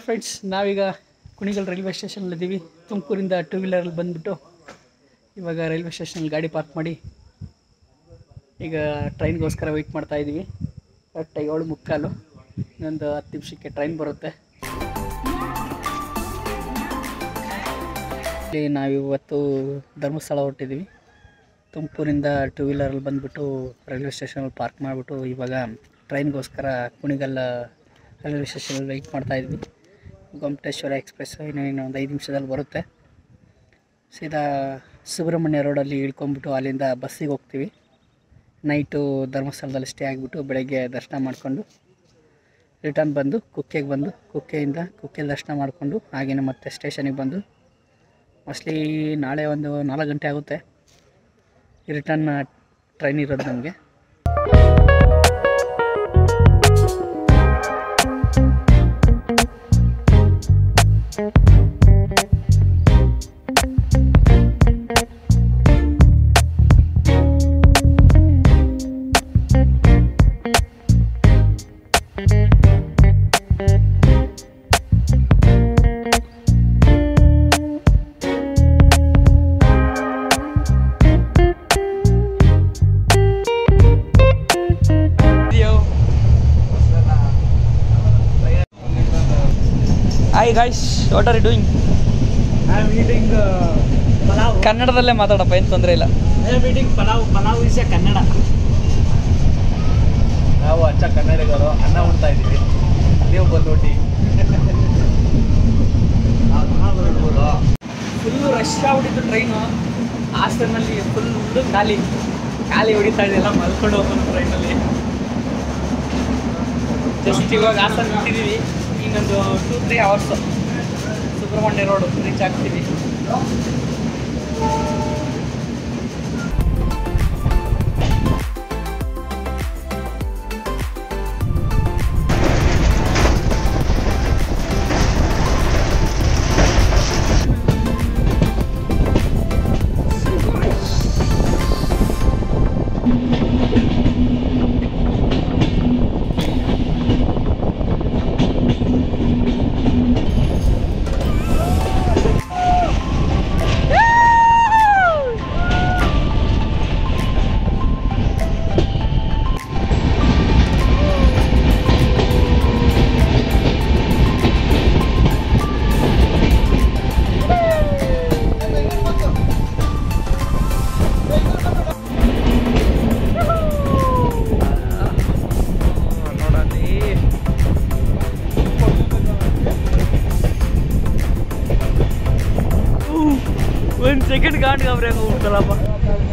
Friends ನಾವೀಗ Kunigal railway ಸ್ಟೇಷನಲ್ಲಿದ್ದೀವಿ ತುಮಕೂರಿಂದ ಟೂ ವೀಲರಲ್ಲಿ ಬಂದುಬಿಟ್ಟು ಇವಾಗ ರೈಲ್ವೆ ಸ್ಟೇಷನಲ್ಲಿ ಗಾಡಿ ಪಾರ್ಕ್ ಮಾಡಿ ಈಗ ಟ್ರೈನ್ಗೋಸ್ಕರ ವೆಯ್ಟ್ ಮಾಡ್ತಾ ಇದ್ದೀವಿ ಕರೆಕ್ಟಾಗಿ ಏಳು ಮುಕ್ಕಾಲು ಇನ್ನೊಂದು ಹತ್ತು ನಿಮಿಷಕ್ಕೆ ಟ್ರೈನ್ ಬರುತ್ತೆ ಇಲ್ಲಿ ನಾವಿವತ್ತು ಧರ್ಮಸ್ಥಳ ಹೊರಟಿದ್ದೀವಿ ತುಮಕೂರಿಂದ ಟೂ ವೀಲರಲ್ಲಿ ಬಂದುಬಿಟ್ಟು ರೈಲ್ವೆ ಸ್ಟೇಷನಲ್ಲಿ ಪಾರ್ಕ್ ಮಾಡಿಬಿಟ್ಟು ಇವಾಗ ಟ್ರೈನ್ಗೋಸ್ಕರ ಕುಣಿಗಲ್ ರೈಲ್ವೆ ಸ್ಟೇಷನಲ್ಲಿ ವೆಯ್ಟ್ ಮಾಡ್ತಾ ಇದ್ವಿ ಗೊಮ್ಮಟೇಶ್ವರ ಎಕ್ಸ್ಪ್ರೆಸ್ ಇನ್ನೂ ಇನ್ನೂ ಒಂದು ಐದು ನಿಮಿಷದಲ್ಲಿ ಬರುತ್ತೆ ಸೀದಾ ಸುಬ್ರಹ್ಮಣ್ಯ ರೋಡಲ್ಲಿ ಇಳ್ಕೊಂಬಿಟ್ಟು ಅಲ್ಲಿಂದ ಬಸ್ಸಿಗೆ ಹೋಗ್ತೀವಿ ನೈಟು ಧರ್ಮಸ್ಥಳದಲ್ಲಿ ಸ್ಟೇ ಆಗಿಬಿಟ್ಟು ಬೆಳಗ್ಗೆ ದರ್ಶನ ಮಾಡಿಕೊಂಡು ರಿಟರ್ನ್ ಬಂದು ಕುಕ್ಕೆಗೆ ಬಂದು ಕುಕ್ಕೆಯಿಂದ ಕುಕ್ಕೆಯಲ್ಲಿ ದರ್ಶನ ಮಾಡಿಕೊಂಡು ಹಾಗೆಯೇ ಮತ್ತೆ ಸ್ಟೇಷನಿಗೆ ಬಂದು ಮೋಸ್ಟ್ಲಿ ನಾಳೆ ಒಂದು ನಾಲ್ಕು ಗಂಟೆ ಆಗುತ್ತೆ ರಿಟರ್ನ್ ಟ್ರೈನ್ ಇರೋದು ನಮಗೆ hi guys what are you doing I am eating uh, palau. ಕನ್ನಡದಲ್ಲೇ ಮಾತಾಡಪ್ಪ ಏನು ತೊಂದರೆ ಇಲ್ಲ I am eating palau. Palau is a Kannada. ನಾವು ಅಚ್ಚ ಕನ್ನಡಿಗರು ಅನ್ನ ಉಣ್ತಾ ಇದ್ದೀವಿ ನೀವು ಬಂದು ಒಟ್ಟಿ ಫುಲ್ಲು ರಶ್ ಆಗ್ಬಿಟ್ಟಿತ್ತು ಟ್ರೈನು ಹಾಸನಲ್ಲಿ ಫುಲ್ಲು ಖಾಲಿ ಖಾಲಿ ಹೊಡಿತಾ ಇದೆಯಲ್ಲ ಮಲ್ಕೊಂಡು ಹೋಗೋದು ಟ್ರೈನಲ್ಲಿ ಜಸ್ಟ್ ಇವಾಗ ಹಾಸನ ಬಿಟ್ಟಿದ್ದೀವಿ ಇನ್ನೊಂದು two three hours Subrahmanya road reach ಆಗ್ತೀವಿ ಒಂದು ಸೆಕೆಂಡ್ ಗಾಂಡ್ ಗಾಬ್ರಿ ಹಂಗೆ ಹೋಗ್ತಲ್ಲಪ್ಪ